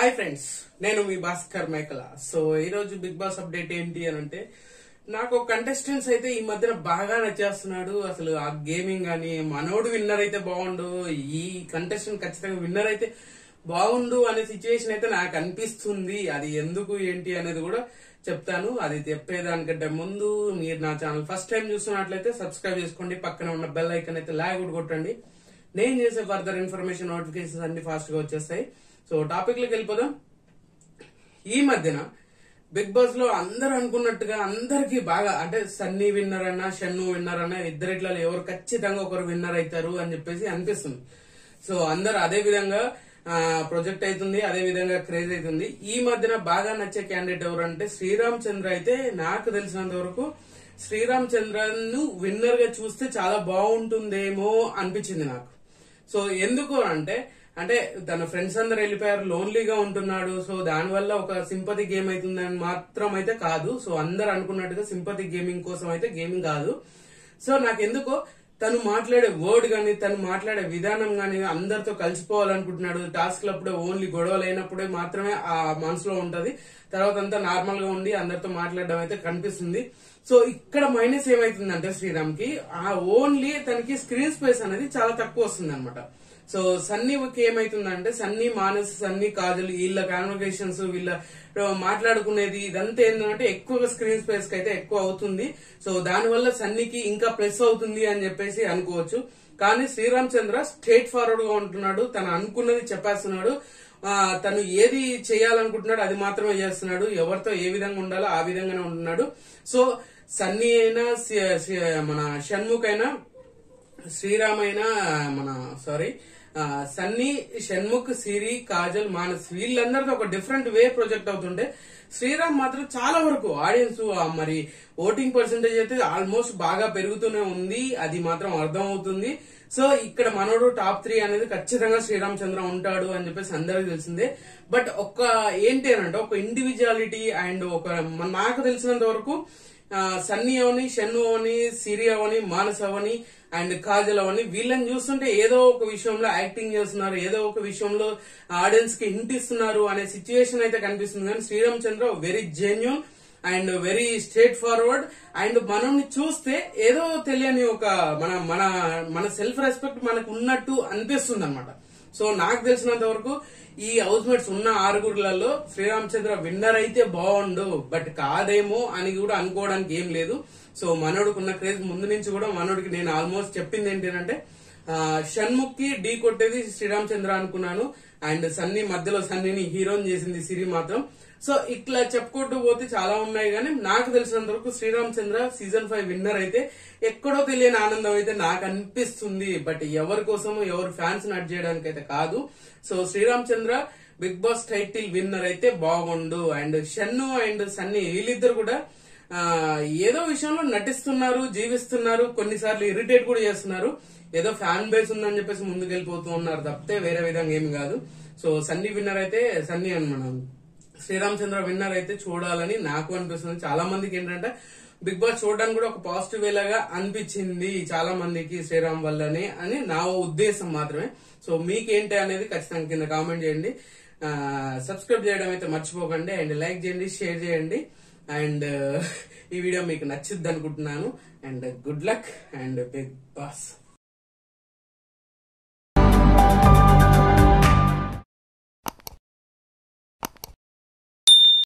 hi friends నేను మీ Bhaskar మైకల so ఈ రోజు బిగ్ బాస్ అప్డేట్ ఏంటి అని అంటే నాకు కంటెస్టెంట్స్ అయితే ఈ మధ్యన బాగా నచ్చేస్తున్నాడు అసలు ఆ గేమింగ్ గానీ మనోడు విన్నర్ అయితే బాగుండు ఈ కంటెస్టెంట్ ఖచ్చితంగా విన్నర్ అయితే బాగుండు అనే సిచ్యువేషన్ అయితే నాకు అనిపిస్తుంది అది ఎందుకు ఏంటి అనేది కూడా చెప్తాను అది చెప్పేదానికంటే ముందు మీరు నా ఛానల్ ఫస్ట్ టైం చూస్తున్నట్లయితే సబ్స్క్రైబ్ చేసుకోండి పక్కన ఉన్న బెల్ ఐకన్ అయితే లాగ్ కూడా కొట్టండి నేను చేసే ఫర్దర్ ఇన్ఫర్మేషన్ నోటిఫికేషన్స్ అన్ని ఫాస్ట్ గా వచ్చేస్తాయి సో టాపిక్ లోకి వెళ్ళిపోదాం ఈ మధ్యన బిగ్ బాస్ లో అందరు అనుకున్నట్టుగా అందరికి బాగా అంటే సన్నీ విన్నర్ అన్నా షన్ను విన్నర్ అన్నా ఇద్దరిట్లలో ఎవరు ఖచ్చితంగా ఒకరు విన్నర్ అవుతారు అని చెప్పేసి అనిపిస్తుంది సో అందరు అదే విధంగా ప్రొజెక్ట్ అవుతుంది అదే విధంగా క్రేజ్ అవుతుంది ఈ మధ్యన బాగా నచ్చే క్యాండిడేట్ ఎవరంటే శ్రీరామ్ చంద్ర అయితే నాకు తెలిసినంత వరకు శ్రీరామ్ చంద్రను విన్నర్ గా చూస్తే చాలా బాగుంటుందేమో అనిపించింది నాకు సో ఎందుకు అంటే అంటే తన ఫ్రెండ్స్ అందరు వెళ్ళిపోయారు లోన్లీగా ఉంటున్నాడు సో దానివల్ల ఒక సింపతి గేమ్ అవుతుందని మాత్రం అయితే కాదు సో అందరు అనుకున్నట్టుగా సింపతి గేమింగ్ కోసం అయితే గేమింగ్ కాదు సో నాకెందుకో తను మాట్లాడే వర్డ్ గాని తను మాట్లాడే విధానం గాని అందరితో కలిసిపోవాలనుకుంటున్నాడు టాస్క్ లప్పుడే ఓన్లీ గొడవలు అయినప్పుడే మాత్రమే ఆ మనసులో ఉంటది తర్వాత అంతా నార్మల్ గా ఉండి అందరితో మాట్లాడడం అయితే కనిపిస్తుంది సో ఇక్కడ మైనస్ ఏమైతుందంటే శ్రీరామ్ కి ఆ ఓన్లీ తనకి స్క్రీన్ స్పేస్ అనేది చాలా తక్కువ వస్తుంది అనమాట సో సన్నీకి ఏమైతుందంటే సన్నీ మానస్ సన్నీ కాజల్ వీళ్ళ కాన్వర్సేషన్స్ వీళ్ళ మాట్లాడుకునేది ఇదంతా ఏంటంటే ఎక్కువగా స్క్రీన్ స్పేస్ కి అయితే ఎక్కువ అవుతుంది సో దానివల్ల సన్నీకి ఇంకా ప్లస్ అవుతుంది అని చెప్పేసి అనుకోవచ్చు కానీ శ్రీరామ్ చంద్ర స్ట్రేట్ ఫార్వర్డ్ గా ఉంటున్నాడు తను అనుకున్నది చెప్పేస్తున్నాడు తను ఏది చేయాలనుకుంటున్నాడు అది మాత్రమే చేస్తున్నాడు ఎవరితో ఏ విధంగా ఉండాలో ఆ విధంగానే ఉంటున్నాడు సో సన్నీ అయినా మన షణ్ముఖ్ అయినా శ్రీరామ్ అయినా మన సారీ సన్నీ షణ్ముఖ్ సిరి కాజల్ మానస్ వీళ్ళందరితో ఒక డిఫరెంట్ వే ప్రొజెక్ట్ అవుతుంటే శ్రీరామ్ మాత్రం చాలా వరకు ఆడియన్స్ మరి ఓటింగ్ పర్సంటేజ్ అయితే ఆల్మోస్ట్ బాగా పెరుగుతూనే ఉంది అది మాత్రం అర్థం అవుతుంది సో ఇక్కడ మనోడు టాప్ త్రీ అనేది ఖచ్చితంగా శ్రీరామ్ చంద్ర ఉంటాడు అని చెప్పేసి అందరికి తెలిసిందే బట్ ఒక ఏంటి అంటే ఒక ఇండివిజువాలిటీ అండ్ ఒక నాకు తెలిసినంత వరకు సన్నీ అవని షన్ను అవని సిరి అవని మానస్ అవని అండ్ కాజల్ అవని వీళ్ళని చూస్తుంటే ఏదో ఒక విషయంలో యాక్టింగ్ చేస్తున్నారు ఏదో ఒక విషయంలో ఆడియన్స్ కి హింట్ ఇస్తున్నారు అనే సిచ్యువేషన్ అయితే కనిపిస్తుంది కానీ Sreeram Chandra very genuine and very straightforward and మనల్ని చూస్తే ఏదో తెలియని ఒక మన మన మన సెల్ఫ్ రెస్పెక్ట్ మనకు ఉన్నట్టు అనిపిస్తుంది అనమాట సో నాకు తెలిసినంత వరకు ఈ హౌస్ మేట్స్ ఉన్న ఆరుగురులలో శ్రీరామచంద్ర విన్నర్ అయితే బాగుండు బట్ కాదేమో అని కూడా అనుకోవడానికి ఏం లేదు సో మనోడికి ఉన్న క్రేజ్ ముందు నుంచి కూడా మనోడికి నేను ఆల్మోస్ట్ చెప్పింది ఏంటంటే షణ్ముఖ్ కి ఢీ కొట్టేది శ్రీరామచంద్ర అనుకున్నాను అండ్ సన్నీ మధ్యలో సన్నీని హీరోని చేసింది సిరి మాత్రం సో ఇట్లా చెప్పుకుంటూ పోతే చాలా ఉన్నాయి కానీ నాకు తెలిసినంత వరకు శ్రీరామచంద్ర సీజన్ ఫైవ్ విన్నర్ అయితే ఎక్కడో తెలియని ఆనందం అయితే నాకు అనిపిస్తుంది బట్ ఎవరి కోసము ఎవరు ఫ్యాన్స్ నట్ చేయడానికి అయితే కాదు so Sreeramachandra Bigg Boss title winner అయితే బాగుండు అండ్ షన్ను అండ్ సన్నీ వీళ్ళిద్దరు కూడా ఏదో విషయంలో నటిస్తున్నారు జీవిస్తున్నారు కొన్నిసార్లు ఇరిటేట్ కూడా చేస్తున్నారు ఏదో ఫ్యాన్ బేస్ ఉందని చెప్పేసి ముందుకెళ్ళిపోతూ ఉన్నారు తప్పితే వేరే విధంగా ఏమి కాదు సో సన్నీ విన్నర్ అయితే సన్నీ అనమాట శ్రీరామచంద్ర విన్నర్ అయితే చూడాలని నాకు అనిపిస్తుంది చాలా మందికి ఏంటంటే బిగ్ బాస్ చూడడానికి కూడా ఒక పాజిటివ్ వేలాగా అనిపించింది చాలా మందికి శ్రీరామ్ వల్లనే అని నా ఉద్దేశం మాత్రమే సో మీకేంటి అనేది ఖచ్చితంగా కింద కామెంట్ చేయండి సబ్స్క్రైబ్ చేయడం అయితే మర్చిపోకండి అండ్ లైక్ చేయండి షేర్ చేయండి అండ్ ఈ వీడియో మీకు నచ్చుద్ది అనుకుంటున్నాను and good luck and Bigg boss